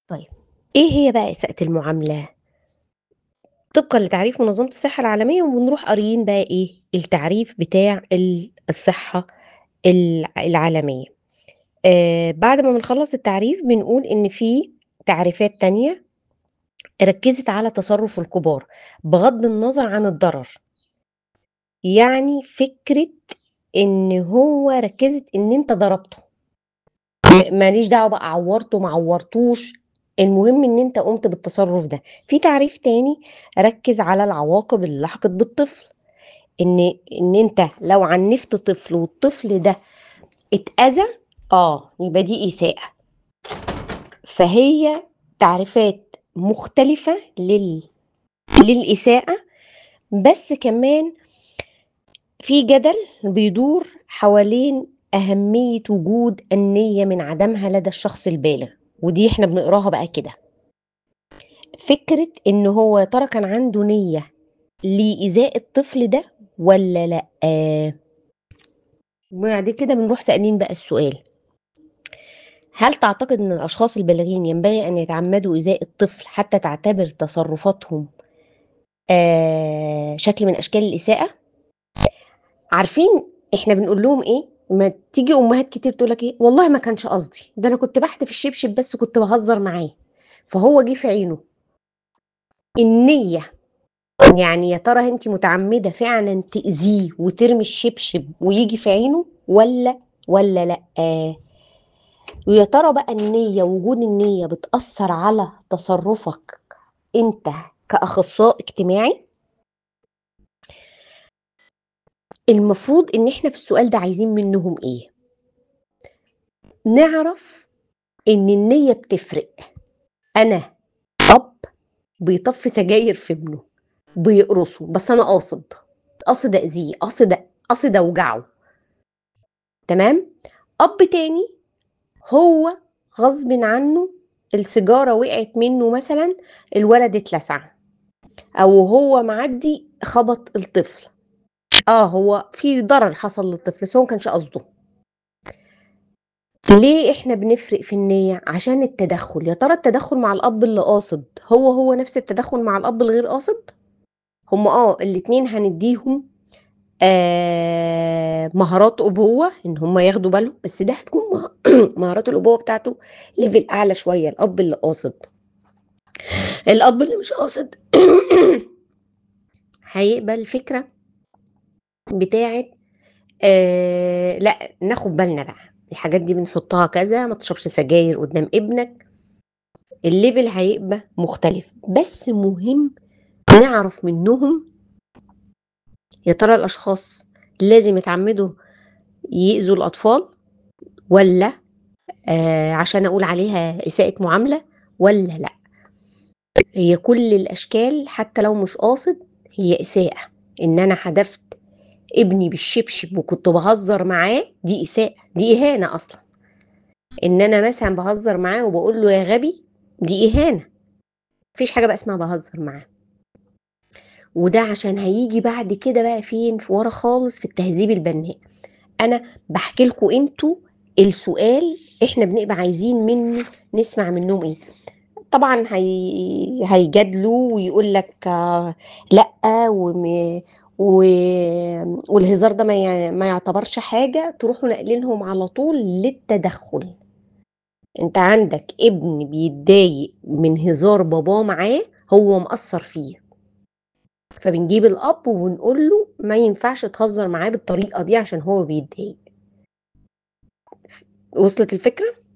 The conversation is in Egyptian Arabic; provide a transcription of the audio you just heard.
طيب، إيه هي بقى إساءة المعاملة؟ طبقًا لتعريف منظمة الصحة العالمية وبنروح قاريين بقى إيه، التعريف بتاع ال الصحة الع العالمية. آآ بعد ما بنخلّص التعريف بنقول إن في تعريفات تانية ركّزت على تصرُّف الكبار، بغض النظر عن الضرر. يعني فكرة إن هو ركّزت إن أنت ضربته. م ما ليش دعوة بقى عوّرته ما عوّرتوش، المهم إن أنت قُمت بالتصرُّف ده. في تعريف تاني ركّز على العواقب اللي لحقت بالطفل، إن إن أنت لو عنِّفت طفل والطفل ده اتأذى، آه، يبقى دي إساءة. فهي تعريفات مختلفة لل للإساءة، بس كمان في جدل بيدور حوالين أهمية وجود النية من عدمها لدى الشخص البالغ، ودي إحنا بنقراها بقى كده. فكرة إن هو يا ترى كان عنده نية لإيذاء الطفل ده والّا لأ؟ وبعد كده بنروح سائلين بقى السؤال هل تعتقد إن الأشخاص البالغين ينبغي أن يتعمدوا إيذاء الطفل حتى تعتبر تصرفاتهم آآ شكل من أشكال الإساءة؟ عارفين إحنا بنقول لهم إيه؟ ما تيجي أمهات كتير تقول لك إيه، والله ما كانش قصدي، ده أنا كنت باحدف الشبشب بس كنت باهزر معاه، فهو جه في عينه. النية، يعني يا ترى أنتِ متعمدة فعلًا تأذيه وترمي الشبشب وييجي في عينه والّا والّا لأ؟ ويا ترى بقى النية وجود النية بتأثّر على تصرُّفك أنت كأخصائي اجتماعي؟ المفروض إن إحنا في السؤال ده عايزين منّهم إيه؟ نعرف إن النية بتفرق. أنا أب بيطفّي سجاير في ابنه، بيقرصه، بس أنا قاصد، قاصد أأذيه، قاصد قاصد أوجعه. تمام؟ أب تاني هو غصبٍ عنّه السيجارة وقعت منّه مثلًا، الولد اتلسع، أو وهو معدّي خبط الطفل. آه، هو في ضرر حصل للطفل، بس هو ما كانش قصده. ليه إحنا بنفرق في النية؟ عشان التدخُّل، يا ترى التدخُّل مع الأب اللي قاصد هو، هو نفس التدخُّل مع الأب الغير قاصد؟ هم آه، الاتنين هندّيهم آآ مهارات أبوة إن هم ياخدوا بالهم، بس ده هتكون مه مهارات الأبوة بتاعته level أعلى شوية، الأب اللي قاصد. الأب اللي مش قاصد هيقبل فكرة بتاعة آآ لأ، ناخد بالنا بقى، الحاجات دي بنحطّها كذا، ما تشربش سجاير قدّام ابنك. الlevel هيبقى مختلف، بس مهم نعرف منّهم يا ترى الأشخاص لازم يتعمدوا يأذوا الأطفال والّا آآ عشان أقول عليها إساءة معاملة والّا لأ؟ هي كل الأشكال حتى لو مش قاصد هي إساءة، إن أنا حدفت ابني بالشبشب وكنت باهزر معاه دي إساءة، دي إهانة أصلًا. إن أنا مثلًا باهزر معاه وباقول له يا غبي، دي إهانة. ما فيش حاجة بقى اسمها باهزر معاه. وده عشان هييجي بعد كده بقى فين، في ورا خالص في التهذيب البنّاء. أنا باحكي لكم أنتم السؤال إحنا بنبقى عايزين منه نسمع منّهم إيه. طبعًا هي هيجادلوا ويقول لك لأ وم و والهزار ده ما ي ما يعتبرش حاجة، تروحوا ناقلينهم على طول للتدخُّل. أنت عندك ابن بيتضايق من هزار باباه معاه، هو مأثّر فيه. فبنجيب الأب وبنقول له ما ينفعش تهزر معاه بالطريقة دي عشان هو بيتضايق. وصلت الفكرة؟